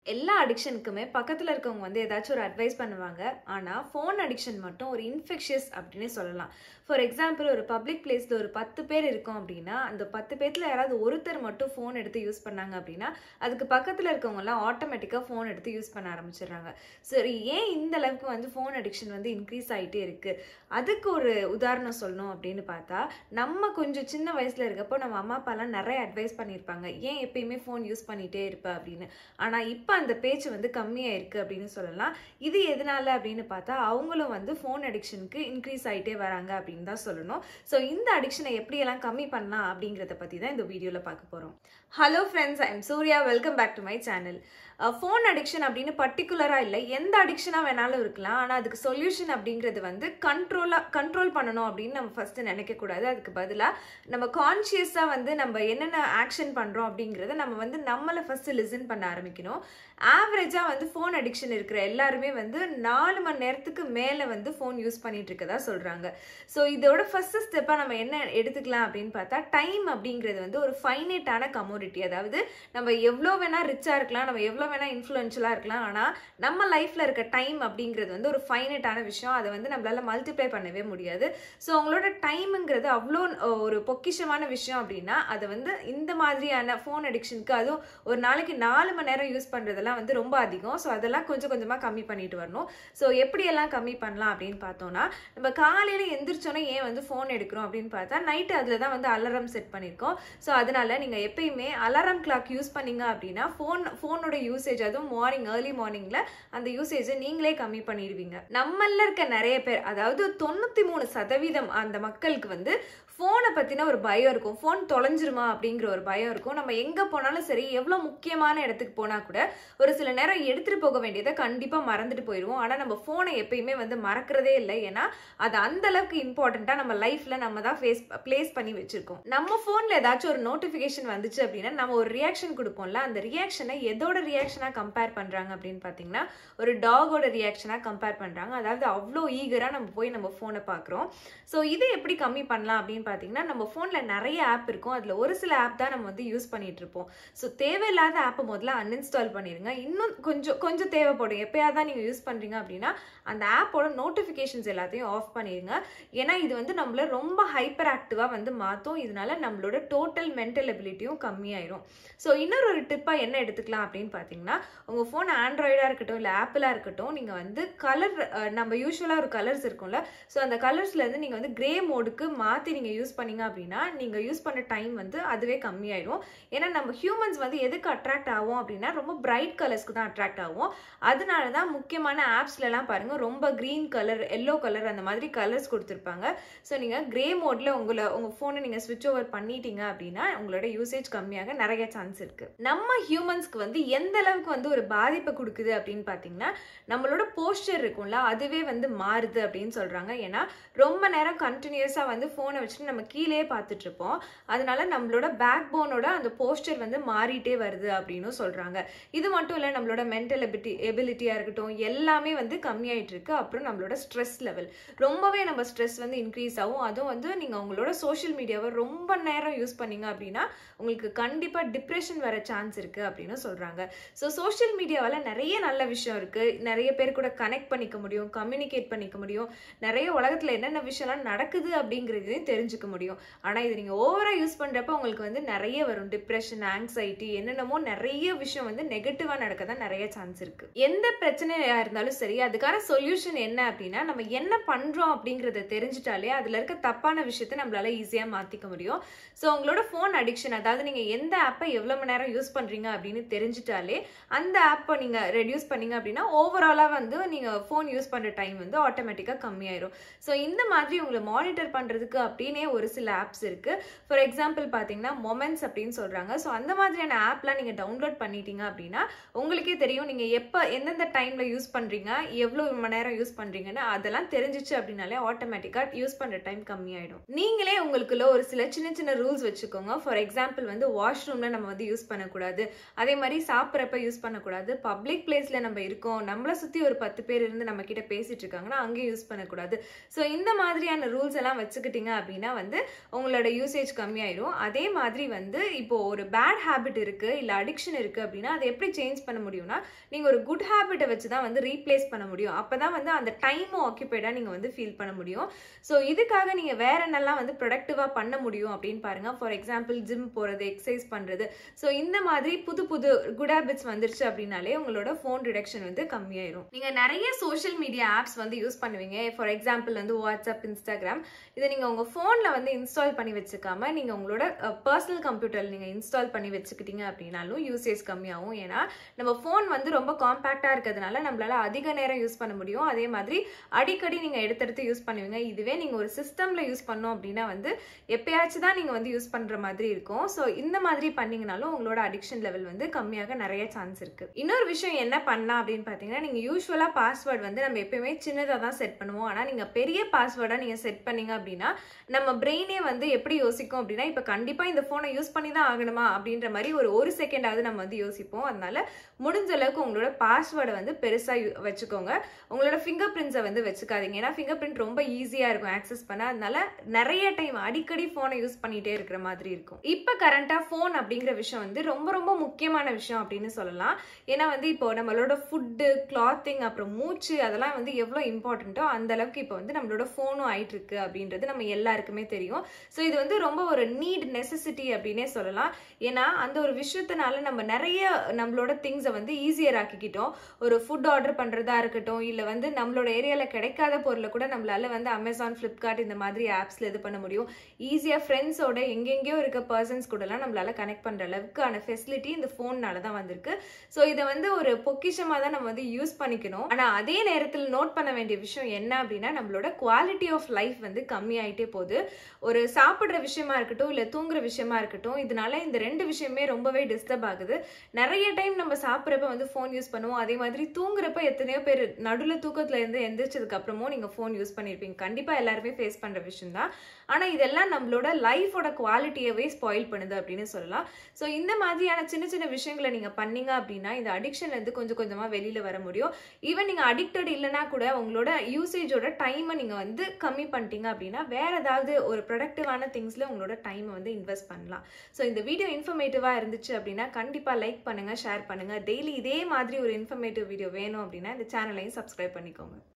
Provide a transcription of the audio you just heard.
எல்லா அடிக்ஷனுக்குமே பக்கத்தில் இருக்கவங்க வந்து ஏதாச்சும் ஒரு அட்வைஸ் பண்ணுவாங்க ஆனால் ஃபோன் அடிக்ஷன் மட்டும் ஒரு இன்ஃபெக்ஷியஸ் அப்படின்னு சொல்லலாம் ஃபார் எக்ஸாம்பிள் ஒரு பப்ளிக் பிளேஸில் ஒரு பத்து பேர் இருக்கோம் அப்படின்னா அந்த பத்து பேர்த்தில் யாராவது ஒருத்தர் மட்டும் ஃபோன் எடுத்து யூஸ் பண்ணாங்க அப்படின்னா அதுக்கு பக்கத்தில் இருக்கவங்கலாம் ஆட்டோமேட்டிக்காக ஃபோன் எடுத்து யூஸ் பண்ண ஆரம்பிச்சிடுறாங்க சரி ஏன் இந்த அளவுக்கு வந்து ஃபோன் அடிக்ஷன் வந்து இன்க்ரீஸ் ஆகிட்டே இருக்குது அதுக்கு ஒரு உதாரணம் சொல்லணும் அப்படின்னு பார்த்தா நம்ம கொஞ்சம் சின்ன வயசில் இருக்கப்போ நம்ம அம்மா அப்பாலாம் நிறைய அட்வைஸ் பண்ணியிருப்பாங்க ஏன் எப்பயுமே ஃபோன் யூஸ் பண்ணிகிட்டே இருப்ப அப்படின்னு ஆனால் இப்போ அந்த பேச்சு வந்து கம்மியாக இருக்குது அப்படின்னு சொல்லலாம் இது எதனால அப்படின்னு பார்த்தா அவங்களும் வந்து ஃபோன் அடிக்ஷனுக்கு இன்க்ரீஸ் ஆகிட்டே வராங்க அப்படின்னு தான் சொல்லணும் ஸோ இந்த அடிக்ஷனை எப்படியெல்லாம் கம்மி பண்ணலாம் அப்படிங்கிறத பற்றி தான் இந்த வீடியோவில் பார்க்க போகிறோம் hello friends I am Surya welcome back to my channel phone addiction அப்படின்னு பர்டிகுலராக இல்லை எந்த அடிக்ஷனாக வேணாலும் இருக்கலாம் ஆனால் அதுக்கு சொல்யூஷன் அப்படிங்கிறது வந்து கண்ட்ரோலாக கண்ட்ரோல் பண்ணணும் அப்படின்னு நம்ம ஃபஸ்ட்டு நினைக்கக்கூடாது அதுக்கு பதிலாக நம்ம கான்ஷியஸாக வந்து நம்ம என்னென்ன ஆக்ஷன் பண்ணுறோம் அப்படிங்கிறத நம்ம வந்து நம்மளை ஃபஸ்ட்டு லிசன் பண்ண ஆரம்பிக்கணும் ஆவரேஜாக வந்து ஃபோன் அடிக்ஷன் இருக்கிற எல்லாருமே வந்து நாலு மணி நேரத்துக்கு மேலே வந்து ஃபோன் யூஸ் பண்ணிட்டு இருக்கதா சொல்கிறாங்க ஸோ இதோட ஃபஸ்ட்டு ஸ்டெப்பாக நம்ம என்ன எடுத்துக்கலாம் அப்படின்னு பார்த்தா டைம் அப்படிங்கிறது வந்து ஒரு ஃபைனேட்டான கமோடிட்டி அதாவது நம்ம எவ்வளோ வேணால் ரிச்சாக இருக்கலாம் நம்ம எவ்வளோ வேணால் இன்ஃப்ளூயன்ஷியலாக இருக்கலாம் ஆனால் நம்ம லைஃப்பில் இருக்க டைம் அப்படிங்கிறது வந்து ஒரு ஃபைனேட்டான விஷயம் அதை வந்து நம்மளால மல்டிப்ளை பண்ணவே முடியாது ஸோ உங்களோட டைமுங்கிறது அவ்வளோ ஒரு பொக்கிஷமான விஷயம் அப்படின்னா அதை வந்து இந்த மாதிரியான ஃபோன் அடிக்ஷனுக்கு அதுவும் ஒரு நாளைக்கு நாலு மணி நேரம் யூஸ் பண்ணுறதுலாம் வந்து ரொம்ப அதிகம் ஸோ அதெல்லாம் கொஞ்சம் கொஞ்சமாக கம்மி பண்ணிட்டு வரணும் ஸோ எப்படியெல்லாம் கம்மி பண்ணலாம் அப்படின்னு பார்த்தோம்னா நம்ம காலையில் எந்திரிச்சோன்னே ஏன் வந்து ஃபோன் எடுக்கிறோம் அப்படின்னு பார்த்தா நைட்டு அதில் தான் வந்து அலாரம் செட் பண்ணியிருக்கோம் ஸோ அதனால நீங்கள் எப்பயுமே அலாரம் கிளாக் யூஸ் பண்ணீங்க அப்படின்னா ஃபோன் ஃபோனோட யூசேஜ் அதுவும் மார்னிங் ஏர்லி மார்னிங்கில் அந்த யூசேஜை நீங்களே கம்மி பண்ணிடுவீங்க நம்மள இருக்க நிறைய பேர் அதாவது தொண்ணூற்றி மூணு சதவீதம் அந்த மக்களுக்கு வந்து ஃபோனை பற்றின ஒரு பயம் இருக்கும் ஃபோன் தொலைஞ்சிருமா அப்படிங்கிற ஒரு பயம் இருக்கும் நம்ம எங்கே போனாலும் சரி எவ்வளோ முக்கியமான இடத்துக்கு போனால் கூட ஒரு சில நேரம் எடுத்துகிட்டு போக வேண்டியதை கண்டிப்பாக மறந்துட்டு போயிடுவோம் ஆனால் நம்ம ஃபோனை எப்பயுமே வந்து மறக்கிறதே இல்லை ஏன்னா அது அந்த அளவுக்கு இம்பார்ட்டண்ட்டாக நம்ம லைஃப்பில் நம்ம தான் ஃபேஸ் பிளேஸ் பண்ணி வச்சுருக்கோம் நம்ம ஃபோனில் ஏதாச்சும் ஒரு நோட்டிஃபிகேஷன் வந்துச்சு அப்படின்னா நம்ம ஒரு ரியாக்ஷன் கொடுப்போம்ல அந்த ரியாக்ஷனை எதோட ரியாக்ஷனாக கம்பேர் பண்ணுறாங்க அப்படின்னு பார்த்தீங்கன்னா ஒரு டாகோட ரியாக்ஷனாக கம்பேர் பண்ணுறாங்க அதாவது அவ்வளோ ஈகராக நம்ம போய் நம்ம ஃபோனை பார்க்குறோம் ஸோ இதை எப்படி கம்மி பண்ணலாம் அப்படின்னு பார்த்தீங்கன்னா நம்ம ஃபோனில் நிறைய ஆப் இருக்கும் அதில் ஒரு சில ஆப் தான் நம்ம வந்து யூஸ் பண்ணிட்டு இருப்போம் ஸோ தேவையில்லாத ஆப்பை முதல்ல அன்இன்ஸ்டால் பண்ணிடுங்க இன்னும் கொஞ்சம் கொஞ்சம் தேவைப்படும் எப்பயாவது தான் நீங்கள் யூஸ் பண்ணுறீங்க அப்படின்னா அந்த ஆப்போட நோட்டிஃபிகேஷன்ஸ் எல்லாத்தையும் ஆஃப் பண்ணிடுங்க ஏன்னா இது வந்து நம்மள ரொம்ப ஹைப்பர் ஆக்டிவாக வந்து மாற்றும் இதனால நம்மளோட டோட்டல் மென்டல் எபிலிட்டியும் கம்மியாயிரும் ஸோ இன்னொரு ஒரு டிப்பாக என்ன எடுத்துக்கலாம் அப்படின்னு பார்த்தீங்கன்னா உங்கள் ஃபோன் ஆண்ட்ராய்டாக இருக்கட்டும் இல்லை ஆப்பிளாக இருக்கட்டும் நீங்கள் வந்து கலர் நம்ம யூஸ்வலாக ஒரு கலர்ஸ் இருக்கும்ல ஸோ அந்த கலர்ஸ்லேருந்து நீங்கள் வந்து கிரே மோடுக்கு மாற்றி நீங்கள் யூஸ் பண்ணீங்க அப்படின்னா நீங்கள் யூஸ் பண்ண டைம் வந்து அதுவே கம்மியாயிடும் ஏன்னா நம்ம ஹியூமன்ஸ் வந்து எதுக்கு அட்ராக்ட் ஆகும் அப்படின்னா ரொம்ப பிரைட் கலர்ஸ்க்கு தான் அட்ராக்ட் ஆகும் அதனால தான் முக்கியமான ஆப்ஸ்லலாம் பாருங்கள் ரொம்ப க்ரீன் கலர் எல்லோ கலர் அந்த மாதிரி கலர்ஸ் கொடுத்துருப்பாங்க ஸோ நீங்கள் கிரே மோடில் உங்களை உங்கள் ஃபோனை நீங்கள் ஸ்விட்ச் ஓவர் பண்ணிட்டீங்க அப்படின்னா உங்களோட யூசேஜ் கம்மியாக நிறைய சான்ஸ் இருக்குது நம்ம ஹியூமன்ஸ்க்கு வந்து எந்த அளவுக்கு வந்து ஒரு பாதிப்பை கொடுக்குது அப்படின்னு பார்த்தீங்கன்னா நம்மளோட போஸ்டர் இருக்கும்ல அதுவே வந்து மாறுது அப்படின்னு சொல்கிறாங்க ஏன்னா ரொம்ப நேரம் கண்டினியூஸாக வந்து ஃபோனை வச்சுட்டு நம்ம கீழே பார்த்துட்டு இருப்போம் அதனால நம்மளோட பேக் போனோட அந்த போஸ்டர் வந்து மாறிட்டே வருது அப்படின்னு சொல்கிறாங்க இது மட்டும் இல்லை நம்மளோட மென்டல் எபிலிட்டி எபிலிட்டியாக இருக்கட்டும் எல்லாமே வந்து கம்மியாயிட்டு இருக்கு அப்புறம் நம்மளோட ஸ்ட்ரெஸ் லெவல் ரொம்பவே நம்ம ஸ்ட்ரெஸ் வந்து இன்க்ரீஸ் ஆகும் அதுவும் வந்து நீங்கள் உங்களோட சோஷியல் மீடியாவை ரொம்ப நேரம் யூஸ் பண்ணீங்க அப்படின்னா உங்களுக்கு கண்டிப்பாக டிப்ரெஷன் வர சான்ஸ் இருக்குது அப்படின்னு சொல்கிறாங்க ஸோ சோஷியல் மீடியாவில் நிறைய நல்ல விஷயம் இருக்குது நிறைய பேர் கூட கனெக்ட் பண்ணிக்க முடியும் கம்யூனிகேட் பண்ணிக்க முடியும் நிறைய உலகத்தில் என்னென்ன விஷயம்லாம் நடக்குது அப்படிங்கிறதையும் தெரிஞ்சுக்க முடியும் ஆனால் இது நீங்கள் ஓவராக யூஸ் பண்ணுறப்ப உங்களுக்கு வந்து நிறைய வரும் டிப்ரெஷன் ஆங்ஸைட்டி என்னென்னமோ நிறைய விஷயம் வந்து நெகட்டிவாக நடக்க தான் நிறைய சான்ஸ் இருக்குது எந்த பிரச்சனையாக இருந்தாலும் சரி அதுக்கான சொல்யூஷன் என்ன அப்படின்னா நம்ம என்ன பண்ணுறோம் அப்படிங்கிறத தெரிஞ்சிட்டாலே அதில் இருக்க தப்பான விஷயத்த நம்மளால ஈஸியாக மாற்றிக்க முடியும் ஸோ உங்களோட ஃபோன் அடிக்ஷன் அதாவது நீங்கள் எந்த ஆப்பை எவ்வளோ மணி நேரம் யூஸ் பண்ணுறீங்க அப்படின்னு தெரிஞ்சிட்டாலே அந்த ஆப்பை நீங்கள் ரெடியூஸ் பண்ணீங்க அப்படின்னா ஓவராலாக வந்து நீங்கள் ஃபோன் யூஸ் பண்ணுற டைம் வந்து ஆட்டோமேட்டிக்காக கம்மியாயிரும் ஸோ இந்த மாதிரி உங்களை மானிட்டர் பண்ணுறதுக்கு அப்படின்னே ஒரு சில ஆப்ஸ் இருக்குது ஃபார் எக்ஸாம்பிள் பார்த்தீங்கன்னா மொமெண்ட்ஸ் அப்படின்னு சொல்கிறாங்க ஸோ அந்த மாதிரியான ஆப்லாம் நீங்கள் டவுன்லோட் பண்ணிட்டீங்க அப்படின்னா உங்களுக்கே தெரியும் நீங்கள் எப்போ எந்தெந்த டைமில் யூஸ் பண்ணுறீங்க எவ்வளோ மணி நேரம் யூஸ் பண்ணுறீங்கன்னு அதெல்லாம் தெரிஞ்சிச்சு அப்படின்னாலே ஆட்டோமேட்டிக்காக யூஸ் பண்ணுற டைம் கம்மியாயிடும் நீங்களே உங்களுக்குள்ள ஒரு சில சின்ன சின்ன ரூல்ஸ் வச்சுக்கோங்க ஃபார் எக்ஸாம்பிள் வந்து வாஷ்ரூமில் நம்ம வந்து யூஸ் பண்ணக்கூடாது அதே மாதிரி சாப்பிட்றப்ப யூஸ் பண்ணக்கூடாது பப்ளிக் பிளேஸில் நம்ம இருக்கோம் நம்மளை சுற்றி ஒரு பத்து பேர் இருந்து நம்ம கிட்ட பேசிட்டு இருக்காங்கன்னா அங்கேயும் யூஸ் பண்ணக்கூடாது ஸோ இந்த மாதிரியான ரூல்ஸ் எல்லாம் வச்சுக்கிட்டீங்க அப்படின்னா வந்து உங்களோட யூசேஜ் கம்மியாயிரும் அதே மாதிரி வந்து இப்போ ஒரு பேட் ஹேபிட் இருக்கு இல்ல அடிக்ஷன் இருக்கு அப்படின்னா அதை எப்படி சேஞ்ச் பண்ண முடியும்னா நீங்க ஒரு குட் ஹேபிட்டை வச்சு தான் வந்து ரீப்ளேஸ் பண்ண முடியும் அப்பதான் வந்து அந்த டைமும் ஆக்கியபைடா நீங்க வந்து ஃபீல் பண்ண முடியும் ஸோ இதுக்காக நீங்க வேற என்னெல்லாம் வந்து ப்ரொடக்டிவா பண்ண முடியும் அப்படின்னு பாருங்க ஃபார் எக்ஸாம்பிள் ஜிம் போறது எக்ஸசைஸ் பண்றது ஸோ இந்த மாதிரி புது புது குட் ஹேபிட்ஸ் வந்துருச்சு அப்படின்னாலே உங்களோட ஃபோன் ரிடக்ஷன் வந்து கம்மியாயிரும் நீங்க நிறைய சோஷியல் மீடியா ஆப்ஸ் வந்து யூஸ் பண்ணுவீங்க ஃபார் எக்ஸாம்பிள் வந்து வாட்ஸ்அப் இன்ஸ்டாகிராம் இதை நீங்க உங்க போன்ல வந்து இன்ஸ்டால் பண்ணி வச்சுக்காம நீங்க உங்களோட பர்சனல் கம்ப்யூட்டர்ல நீங்க இன்ஸ்டால் பண்ணி வச்சுக்கிட்டீங்க அப்படின்னாலும் யூசேஜ் கம்மியாகும் ஏன்னா நம்ம ஃபோன் வந்து ரொம்ப காம்பேக்டா இருக்கிறதுனால நம்மளால அதிக நேரம் யூஸ் பண்ண முடியும் அதே மாதிரி அடிக்கடி நீங்க எடுத்தெடுத்து யூஸ் பண்ணுவீங்க இதுவே நீங்க ஒரு சிஸ்டம்ல யூஸ் பண்ணோம் அப்படின்னா வந்து எப்பயாச்சும் தான் நீங்க வந்து யூஸ் பண்ற மாதிரி இருக்கும் ஸோ இந்த மாதிரி பண்ணீங்கனாலும் உங்களோட அடிக்ஷன் லெவல் வந்து கம்மியாக நிறைய சான்ஸ் இருக்கு இன்னொரு விஷயம் என்ன பண்ணலாம் அப்படின்னு பாத்தீங்கன்னா நீங்க யூஸ்வலா பாஸ்வேர்ட் வந்து நம்ம எப்பயுமே சின்னதாக தான் செட் பண்ணுவோம் ஆனா நீங்க பெரிய பாஸ்வேர்டா நீங்க செட் பண்ணீங்க அப்படின்னா நம்ம பிரெயினே வந்து எப்படி யோசிக்கும் அப்படின்னா இப்போ கண்டிப்பா இந்த போனை யூஸ் பண்ணி தான் ஆகணுமா அப்படின்ற மாதிரி ஒரு ஒரு செகண்டாவது நம்ம வந்து யோசிப்போம் அதனால முடிஞ்ச அளவுக்கு உங்களோட பாஸ்வேர்டை வந்து பெருசா யூ- வச்சுக்கோங்க உங்களோட ஃபிங்கர் பிரிண்ட்ஸை வந்து வச்சுக்காதீங்க ஏன்னா ஃபிங்கர் பிரிண்ட் ரொம்ப ஈஸியா இருக்கும் ஆக்சஸ் பண்ண அதனால நிறைய டைம் அடிக்கடி போனை யூஸ் பண்ணிட்டே இருக்கிற மாதிரி இருக்கும் இப்போ கரண்டா ஃபோன் அப்படிங்கிற விஷயம் வந்து ரொம்ப ரொம்ப முக்கியமான விஷயம் அப்படின்னு சொல்லலாம் ஏன்னா வந்து இப்போ நம்மளோட ஃபுட்டு கிளாத்திங் அப்புறம் மூச்சு அதெல்லாம் வந்து எவ்வளோ இம்பார்ட்டண்ட்டோ அந்த அளவுக்கு இப்போ வந்து நம்மளோட ஃபோனும் ஆயிட்டு இருக்கு அப்படின்றது நம்ம எல்லாருக்குமே தெரியும் ஸோ இது வந்து ரொம்ப ஒரு நீட் நெசசிட்டி அப்படின்னே சொல்லலாம் ஏன்னா அந்த ஒரு விஷயத்தினால நம்ம நிறைய நம்மளோட திங்ஸை வந்து ஈஸியர் ஆக்கிக்கிட்டோம் ஒரு ஃபுட் ஆர்டர் பண்றதா இருக்கட்டும் இல்லை வந்து நம்மளோட ஏரியாவில் கிடைக்காத பொருளை கூட நம்மளால வந்து அமேசான் ஃப்ளிப்கார்ட் இந்த மாதிரி ஆப்ஸ்ல இது பண்ண முடியும் ஈஸியாக ஃப்ரெண்ட்ஸோட எங்கெங்கேயோ இருக்க பர்சன்ஸ் கூடலாம் நம்மளால கனெக்ட் பண்ற அளவுக்கான ஃபெசிலிட்டி இந்த ஃபோன்னால தான் வந்திருக்கு ஸோ இதை வந்து ஒரு பொக்கிஷமாக தான் நம்ம வந்து யூஸ் பண்ணிக்கணும் ஆனால் அதே நேரத்தில் நோட் பண்ண வேண்டிய விஷயம் என்ன அப்படின்னா நம்மளோட குவாலிட்டி ஆஃப் லைஃப் வந்து கம்மி ஆயிட்டே போகுது ஒரு சாப்பிட்ற விஷயமா இருக்கட்டும் இல்லை தூங்குற விஷயமா இருக்கட்டும் இதனால இந்த ரெண்டு விஷயமே ரொம்பவே டிஸ்டர்ப் ஆகுது நிறைய டைம் நம்ம சாப்பிட்றப்ப வந்து ஃபோன் யூஸ் பண்ணுவோம் அதே மாதிரி தூங்குறப்ப எத்தனையோ பேர் நடுவில் தூக்கத்துல இருந்து எந்திரிச்சதுக்கு அப்புறமும் நீங்க ஃபோன் யூஸ் பண்ணியிருப்பீங்க கண்டிப்பா எல்லாருமே ஃபேஸ் பண்ற விஷயம் தான் ஆனா இதெல்லாம் நம்மளோட லைஃபோட குவாலிட்டியவே ஸ்பாயில் பண்ணுது அப்படின்னு சொல்லலாம் ஸோ இந்த மாதிரியான சின்ன சின்ன விஷயங்களை நீங்க பண்ணீங்க அப்படின்னா இந்த அடிக்ஷன்ல இருந்து கொஞ்சம் கொஞ்சமா வெளியில வர முடியும் ஈவன் நீங்க அடிக்டட் இல்லைன்னா கூட உங்களோட யூசேஜோட டைமை நீங்க வந்து கம்மி பண்ணிட்டீங்க அப்படின்னா வேற ஏதாவது ஒரு ப்ரொடக்டிவான திங்ஸ்ல உங்களோட டைமை வந்து இன்வெஸ்ட் பண்ணலாம் ஸோ இந்த வீடியோ இன்ஃபர்மேட்டிவா இருந்துச்சு அப்படின்னா கண்டிப்பா லைக் பண்ணுங்க ஷேர் பண்ணுங்க டெய்லி இதே மாதிரி ஒரு இன்ஃபர்மேட்டிவ் வீடியோ வேணும் அப்படின்னா இந்த சேனலையும் சப்ஸ்கிரைப் பண்ணிக்கோங்க